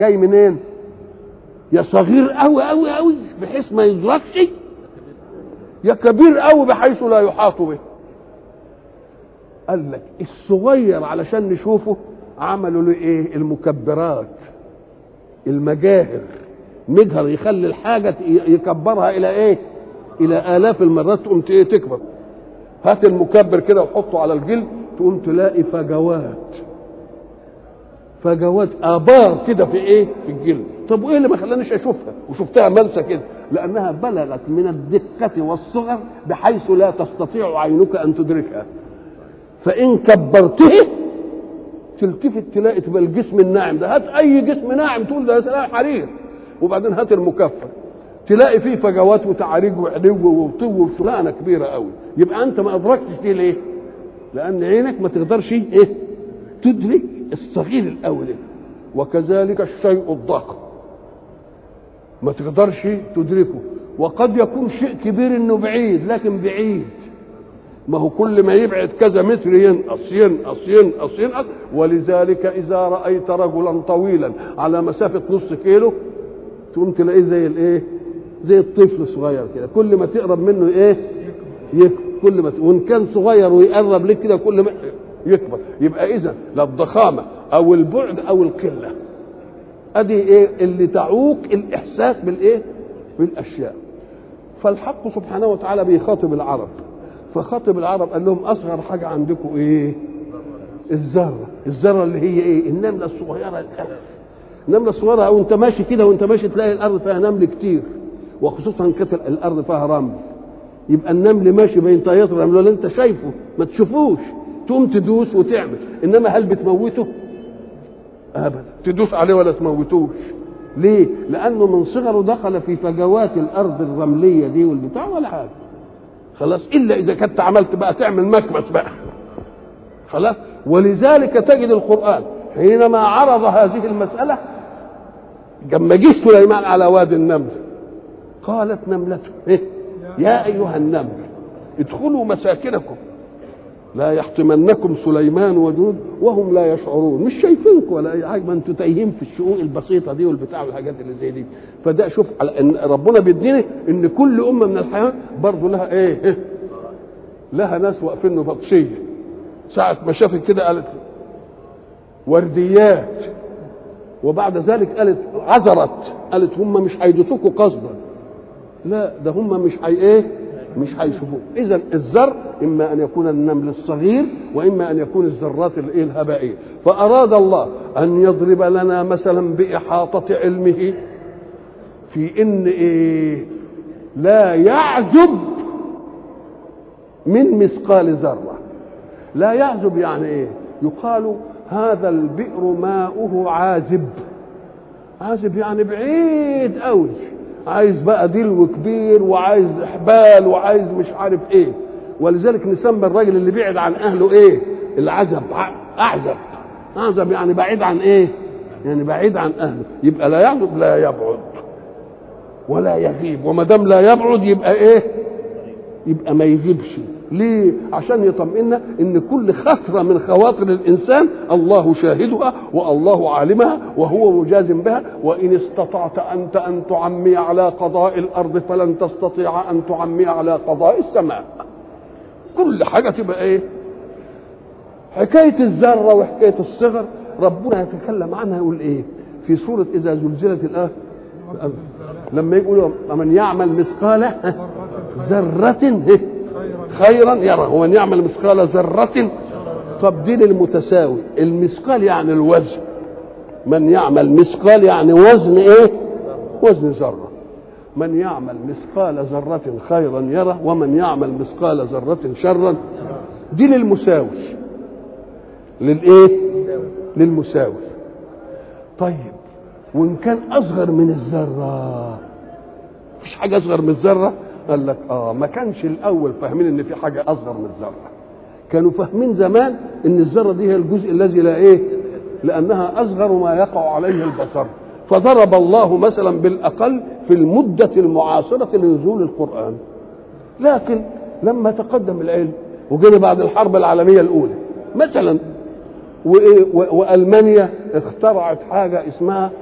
جاي منين يا صغير قوي قوي قوي بحيث ما يدركش يا كبير قوي بحيث لا يحاط به قال لك الصغير علشان نشوفه عملوا له ايه المكبرات المجاهر مجهر يخلي الحاجة يكبرها إلى إيه؟ إلى آلاف المرات تقوم إيه تكبر. هات المكبر كده وحطه على الجلد تقوم تلاقي فجوات. فجوات آبار كده في إيه؟ في الجلد. طب وإيه اللي ما خلانيش أشوفها؟ وشفتها ملسة كده، لأنها بلغت من الدقة والصغر بحيث لا تستطيع عينك أن تدركها. فإن كبرته تلتفت تلاقي تبقى الجسم الناعم ده هات اي جسم ناعم تقول ده تلاقي حرير وبعدين هات المكفر تلاقي فيه فجوات وتعاريج وعلو وطو وشغلانه كبيره قوي يبقى انت ما ادركتش دي ليه؟ لان عينك ما تقدرش ايه؟ تدرك الصغير الاول وكذلك الشيء الضخم ما تقدرش تدركه وقد يكون شيء كبير انه بعيد لكن بعيد ما هو كل ما يبعد كذا متر ينقص ينقص ينقص ينقص ولذلك اذا رايت رجلا طويلا على مسافه نص كيلو تقوم تلاقيه زي الايه؟ زي الطفل الصغير كده كل ما تقرب منه ايه؟ يكبر كل ما ت... وان كان صغير ويقرب لك كده كل ما يكبر يبقى اذا لا الضخامه او البعد او القله ادي ايه اللي تعوق الاحساس بالايه؟ بالاشياء فالحق سبحانه وتعالى بيخاطب العرب فخاطب العرب قال لهم اصغر حاجه عندكم ايه الذره الذره اللي هي ايه النمله الصغيره الالف النمله الصغيره او انت ماشي كده وانت ماشي تلاقي الارض فيها نمل كتير وخصوصا كانت الارض فيها رمل يبقى النمل ماشي بين طيات الرمل ولا انت شايفه ما تشوفوش تقوم تدوس وتعمل انما هل بتموته ابدا تدوس عليه ولا تموتوش ليه لانه من صغره دخل في فجوات الارض الرمليه دي والبتاع ولا حاجه خلاص الا اذا كنت عملت بقى تعمل مكبس بقى خلاص ولذلك تجد القران حينما عرض هذه المساله لما جه سليمان على وادي النمل قالت نملته إيه؟ يا ايها النمل ادخلوا مساكنكم لا يحطمنكم سليمان وجنود وهم لا يشعرون مش شايفينكم ولا اي حاجه ما انتوا تايهين في الشؤون البسيطه دي والبتاع والحاجات اللي زي دي فده شوف على ان ربنا بيديني ان كل امه من الحيوان برضه لها ايه, إيه؟ لها ناس واقفين بطشيه ساعه ما شافت كده قالت ورديات وبعد ذلك قالت عذرت قالت هم مش هيدوسوكوا قصدا لا ده هم مش هي ايه مش هيشوفوه اذا الذر اما ان يكون النمل الصغير واما ان يكون الذرات الايه الهبائيه فاراد الله ان يضرب لنا مثلا باحاطه علمه في ان ايه لا يعزب من مثقال ذره لا يعزب يعني ايه يقال هذا البئر ماؤه عازب عازب يعني بعيد قوي عايز بقى دلو كبير وعايز حبال وعايز مش عارف ايه ولذلك نسمي الراجل اللي بعد عن اهله ايه العزب اعزب اعزب يعني بعيد عن ايه يعني بعيد عن اهله يبقى لا يعزب لا يبعد ولا يغيب وما دام لا يبعد يبقى ايه يبقى ما يغيبش ليه عشان يطمئنا ان كل خطره من خواطر الانسان الله شاهدها والله عالمها وهو مجاز بها وان استطعت انت ان تعمي على قضاء الارض فلن تستطيع ان تعمي على قضاء السماء كل حاجه تبقى ايه حكايه الذره وحكايه الصغر ربنا يتكلم عنها يقول ايه في سوره اذا زلزلت الارض لما يقولوا من يعمل مثقال ذره خيرا يرى ومن يعمل مثقال ذرة طب دي للمتساوي المثقال يعني الوزن من يعمل مثقال يعني وزن ايه وزن ذرة من يعمل مثقال ذرة خيرا يرى ومن يعمل مثقال ذرة شرا دي للمساوي للايه للمساوي طيب وان كان اصغر من الذره مفيش حاجه اصغر من الذره قال لك اه ما كانش الاول فاهمين ان في حاجه اصغر من الذره كانوا فاهمين زمان ان الذره دي هي الجزء الذي لا ايه لانها اصغر ما يقع عليه البصر فضرب الله مثلا بالاقل في المده المعاصره لنزول القران لكن لما تقدم العلم وجينا بعد الحرب العالميه الاولى مثلا والمانيا اخترعت حاجه اسمها